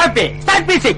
okay start music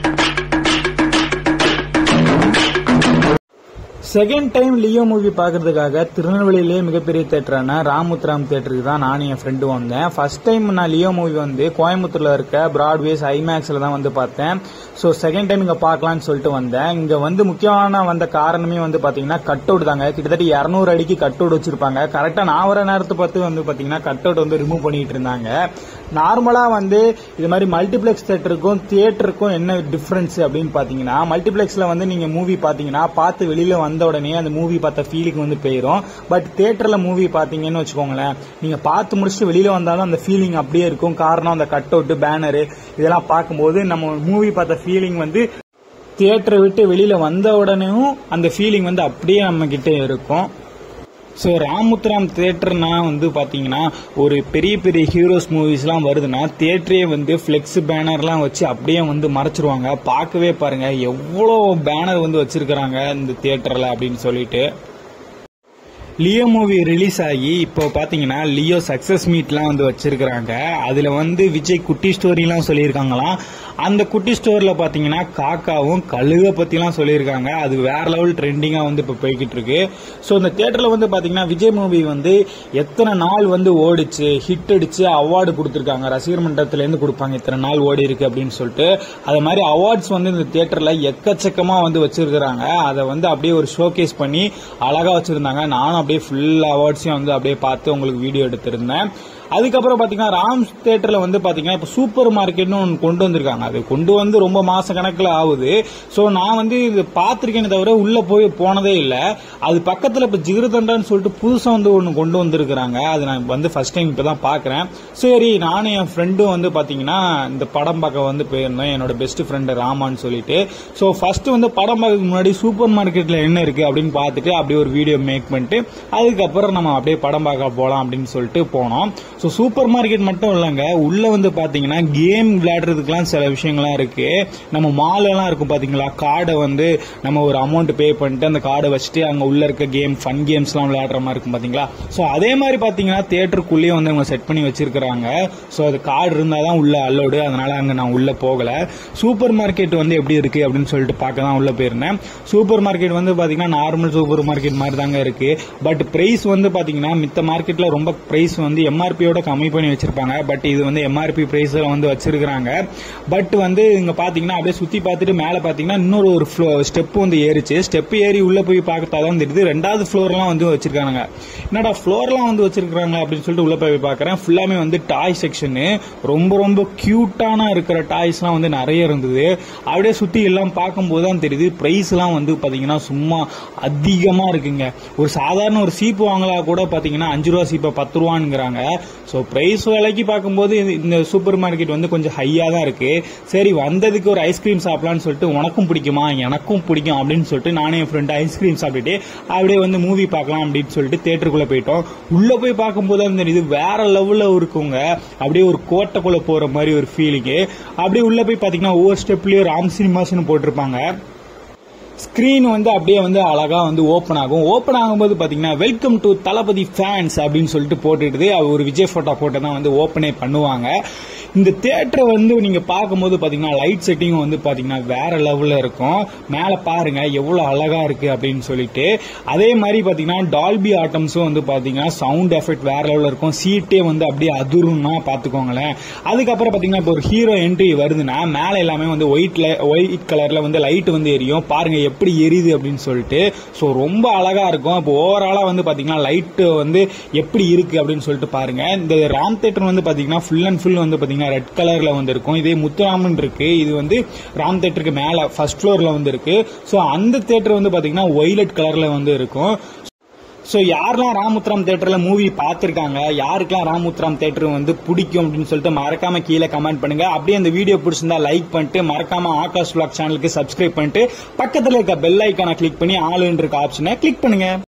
second time Leo movie பார்க்கறதுக்காக திருநெல்வேலியிலே மிகப்பெரிய தேட்டரான ராமுத்ராம் தேட்டருக்கு தான் நானும் என் ஃப்ரெண்டு வந்தேன் ஃபர்ஸ்ட் டைம் நான் லியோ மூவி வந்து கோயம்புத்தூர்ல இருக்க பிராட்வேஸ் ஐமேக்ஸ்ல தான் வந்து பார்த்தேன் ஸோ செகண்ட் டைம் இங்க பார்க்கலாம்னு சொல்லிட்டு வந்தேன் இங்க வந்து முக்கியமான வந்த காரணமே வந்து பாத்தீங்கன்னா கட் அவுட் தாங்க கிட்டத்தட்ட இரநூறு அடிக்கு கட் அவுட் வச்சிருப்பாங்க கரெக்டா நான் வர நேரத்தை பார்த்து வந்து பாத்தீங்கன்னா கட் அவுட் வந்து ரிமூவ் பண்ணிட்டு இருந்தாங்க நார்மலா வந்து இது மாதிரி மல்டிபிளெக்ஸ் தேட்டருக்கும் தியேட்டருக்கும் என்ன டிஃபரன்ஸ் அப்படின்னு பாத்தீங்கன்னா மல்டிபிளெக்ஸ்ல வந்து நீங்க மூவி பாத்தீங்கன்னா பார்த்து வெளியில வந்த உடனே அந்த மூவி பார்த்த ஃபீலிங் வந்து போயிடும் பட் தியேட்டர்ல மூவி பாத்தீங்கன்னு வச்சுக்கோங்களேன் நீங்க பார்த்து முடிச்சுட்டு வெளியில வந்தாலும் அந்த ஃபீலிங் அப்படியே இருக்கும் காரணம் அந்த கட் அவுட் பேனரு இதெல்லாம் பார்க்கும்போது நம்ம மூவி பார்த்த ஃபீலிங் வந்து தியேட்டரை விட்டு வெளியில வந்த உடனேயும் அந்த ஃபீலிங் வந்து அப்படியே நம்ம கிட்ட இருக்கும் ஸோ ராமுத்ராம் தேட்டர்னா வந்து பார்த்தீங்கன்னா ஒரு பெரிய பெரிய ஹீரோஸ் மூவிஸ்லாம் வருதுன்னா தேட்டரே வந்து ஃப்ளெக்ஸ் பேனர்லாம் வச்சு அப்படியே வந்து மறைச்சிருவாங்க பார்க்கவே பாருங்க எவ்வளோ பேனர் வந்து வச்சிருக்கிறாங்க இந்த தேட்டரில் அப்படின்னு சொல்லிட்டு லியோ மூவி ரிலீஸ் ஆகி இப்போ பாத்தீங்கன்னா லியோ சக்சஸ் மீட்லாம் வந்து வச்சிருக்கிறாங்க அதுல வந்து விஜய் குட்டி ஸ்டோரிலாம் சொல்லியிருக்காங்களாம் அந்த குட்டி ஸ்டோர்ல பாத்தீங்கன்னா காக்காவும் கழுக பத்திலாம் சொல்லியிருக்காங்க அது வேற லெவல் ட்ரெண்டிங்கா வந்து இப்போ போய்கிட்டு இருக்கு ஸோ இந்த தியேட்டர்ல வந்து பாத்தீங்கன்னா விஜய் மூவி வந்து எத்தனை நாள் வந்து ஓடிச்சு ஹிட் அடிச்சு அவார்டு கொடுத்துருக்காங்க ரசிகர் மன்றத்துல இருந்து கொடுப்பாங்க இத்தனை நாள் ஓடி இருக்கு அப்படின்னு சொல்லிட்டு அது மாதிரி அவார்ட்ஸ் வந்து இந்த தியேட்டர்ல எக்கச்சக்கமா வந்து வச்சிருக்கிறாங்க அதை வந்து அப்படியே ஒரு ஷோகேஸ் பண்ணி அழகா வச்சிருந்தாங்க நானும் அப்படியே ஃபுல் அவார்ட்ஸையும் வந்து அப்படியே பார்த்து உங்களுக்கு வீடியோ எடுத்திருந்தேன் அதுக்கப்புறம் பாத்தீங்கன்னா ராம்ஸ் தேட்டர்ல வந்து பாத்தீங்கன்னா இப்போ சூப்பர் மார்க்கெட்னு ஒன்று கொண்டு வந்திருக்காங்க அது கொண்டு வந்து ரொம்ப மாச கணக்கில் ஆகுது ஸோ நான் வந்து இது பார்த்திருக்கேனே தவிர உள்ள போய் போனதே இல்லை அது பக்கத்துல இப்போ ஜிகிருதண்டான்னு சொல்லிட்டு புதுசா வந்து ஒன்று கொண்டு வந்திருக்கிறாங்க அது நான் வந்து ஃபர்ஸ்ட் டைம் இப்போ தான் பார்க்குறேன் சரி நானும் என் ஃப்ரெண்டும் வந்து பாத்தீங்கன்னா இந்த படம் பார்க்க வந்து போயிருந்தோம் என்னோட பெஸ்ட் ஃப்ரெண்டு ராமான்னு சொல்லிட்டு ஸோ ஃபர்ஸ்ட் வந்து படம் பார்க்கறதுக்கு முன்னாடி சூப்பர் மார்க்கெட்ல என்ன இருக்கு அப்படின்னு பார்த்துட்டு அப்படியே ஒரு வீடியோ மேக் பண்ணிட்டு அதுக்கப்புறம் நம்ம அப்படியே படம் பார்க்க போகலாம் அப்படின்னு சொல்லிட்டு போனோம் ஸோ சூப்பர் மார்க்கெட் மட்டும் இல்லைங்க உள்ள வந்து பாத்தீங்கன்னா கேம் விளையாடுறதுக்குலாம் சில விஷயங்கள்லாம் இருக்கு நம்ம மால் எல்லாம் இருக்கும் பாத்தீங்களா கார்டை வந்து நம்ம ஒரு அமௌண்ட் பே பண்ணிட்டு அந்த கார்டை வச்சுட்டு அங்க உள்ள இருக்க கேம் ஃபன் கேம்ஸ்லாம் விளையாடுற மாதிரி இருக்கும் பாத்தீங்களா ஸோ அதே மாதிரி பாத்தீங்கன்னா தியேட்டருக்குள்ளேயே வந்து அவங்க செட் பண்ணி வச்சிருக்காங்க ஸோ அது கார்டு இருந்தால் தான் உள்ள அல்லோடு அதனால அங்கே நான் உள்ள போகல சூப்பர் மார்க்கெட் வந்து எப்படி இருக்கு அப்படின்னு சொல்லிட்டு பார்க்க தான் உள்ள போயிருந்தேன் சூப்பர் மார்க்கெட் வந்து பாத்தீங்கன்னா நார்மல் சூப்பர் மார்க்கெட் மாதிரி தாங்க இருக்கு பட் பிரைஸ் வந்து பாத்தீங்கன்னா மித்த மார்க்கெட்ல ரொம்ப பிரைஸ் வந்து எம்ஆர்பியோட கம்மி பண்ணி வச்சிருப்பாங்க பட் இது வந்து எம்ஆர்பி பிரைஸ்ல வந்து வச்சிருக்காங்க பட் வந்து இங்க பாத்தீங்கன்னா அப்படியே சுத்தி பார்த்துட்டு மேல பாத்தீங்கன்னா இன்னொரு ஒரு ஸ்டெப் வந்து ஏறிச்சு ஸ்டெப் ஏறி உள்ள போய் பார்த்தா தான் தெரியுது ரெண்டாவது ஃப்ளோர்லாம் வந்து வச்சிருக்காங்க என்னடா ஃப்ளோர்லாம் வந்து வச்சிருக்காங்க அப்படின்னு சொல்லிட்டு உள்ள போய் பார்க்கறேன் ஃபுல்லாமே வந்து டாய் செக்ஷனு ரொம்ப ரொம்ப கியூட்டான இருக்கிற டாய்ஸ்லாம் வந்து நிறைய இருந்தது அப்படியே சுத்தி எல்லாம் பார்க்கும்போது தான் தெரியுது பிரைஸ்லாம் வந்து பாத்தீங்கன்னா சும்மா அதிகமா இருக்குங்க ஒரு சாதாரண ஒரு சீப்பு வாங்கலா கூட பாத்தீங்கன்னா அஞ்சு ரூபா சீப்பை பத்து ரூபாங்கிறாங்க ஸோ பிரைஸ் விலைக்கு பார்க்கும்போது இது- இந்த சூப்பர் மார்க்கெட் வந்து கொஞ்சம் ஹையா தான் இருக்கு சரி வந்ததுக்கு ஒரு ஐஸ்கிரீம் சாப்பிடலாம்னு சொல்லிட்டு உனக்கும் பிடிக்குமா எனக்கும் பிடிக்கும் அப்படின்னு சொல்லிட்டு நானே என் ஃப்ரெண்ட் ஐஸ்கிரீம் சாப்பிட்டுட்டு அப்படியே வந்து மூவி பார்க்கலாம் அப்படின்னு சொல்லிட்டு தேட்டருக்குள்ள போயிட்டோம் உள்ள போய் பார்க்கும்போது அந்த இது வேற லெவல்ல இருக்குங்க அப்படியே ஒரு கோட்டைக்குள்ள போற மாதிரி ஒரு ஃபீலிங்கு அப்படியே உள்ள போய் பாத்தீங்கன்னா ஒவ்வொரு ஸ்டெப்லயும் ராம் சினிமாஸ்னு போட்டிருப்பாங்க ஸ்கிரீன் வந்து அப்படியே வந்து அழகா வந்து ஓப்பன் ஆகும் ஓப்பன் ஆகும்போது பாத்தீங்கன்னா வெல்கம் டு தளபதி ஃபேன்ஸ் அப்படின்னு சொல்லிட்டு போட்டுடுது அவர் ஒரு விஜய் போட்டோ போட்டு தான் வந்து ஓப்பனே பண்ணுவாங்க இந்த தியேட்டரை வந்து நீங்க பார்க்கும்போது பாத்தீங்கன்னா லைட் செட்டிங் வந்து பாத்தீங்கன்னா வேற லெவல்ல இருக்கும் மேல பாருங்க எவ்வளவு அழகா இருக்கு அப்படின்னு சொல்லிட்டு அதே மாதிரி பாத்தீங்கன்னா டால்பி ஆட்டம்ஸும் வந்து பாத்தீங்கன்னா சவுண்ட் எஃபெக்ட் வேற லெவல்ல இருக்கும் சீட்டே வந்து அப்படியே அதிரும்னா பாத்துக்கோங்களேன் அதுக்கப்புறம் பாத்தீங்கன்னா இப்போ ஒரு ஹீரோ என்ட்ரி வருதுன்னா மேல எல்லாமே வந்து ஒயிட்ல ஒயிட் கலர்ல வந்து லைட் வந்து எரியும் பாருங்க எப்படி எரியுது அப்படின்னு சொல்லிட்டு ஸோ ரொம்ப அழகா இருக்கும் இப்போ ஓவராலா வந்து பாத்தீங்கன்னா லைட் வந்து எப்படி இருக்கு அப்படின்னு சொல்லிட்டு பாருங்க இந்த ராம் தேட்டர் வந்து பாத்தீங்கன்னா ஃபுல் அண்ட் ஃபுல் வந்து பாத்தீங்கன்னா ரெட் கலர்ல வந்து இருக்கும் இதே முத்துராமன் இருக்கு இது வந்து ராம் தேட்டருக்கு மேல ஃபர்ஸ்ட் ஃப்ளோர்ல வந்து இருக்கு ஸோ அந்த தேட்டர் வந்து பாத்தீங்கன்னா ஒய்லட் கலர்ல வந்து இருக்கும் ஸோ யாரெல்லாம் ராமுத்ராம் தேட்டர்ல மூவி பார்த்துருக்காங்க யாருக்கெல்லாம் ராமுத்ராம் தேட்டர் வந்து பிடிக்கும் அப்படின்னு சொல்லிட்டு மறக்காம கீழே கமெண்ட் பண்ணுங்க அப்படியே அந்த வீடியோ பிடிச்சிருந்தா லைக் பண்ணிட்டு மறக்காம ஆகாஷ் vlog சேனலுக்கு சப்ஸ்கிரைப் பண்ணிட்டு பக்கத்துல இருக்க பெல் ஐக்கானை கிளிக் பண்ணி ஆளுன்ற இருக்க ஆப்ஷனை கிளிக் பண்ணுங்க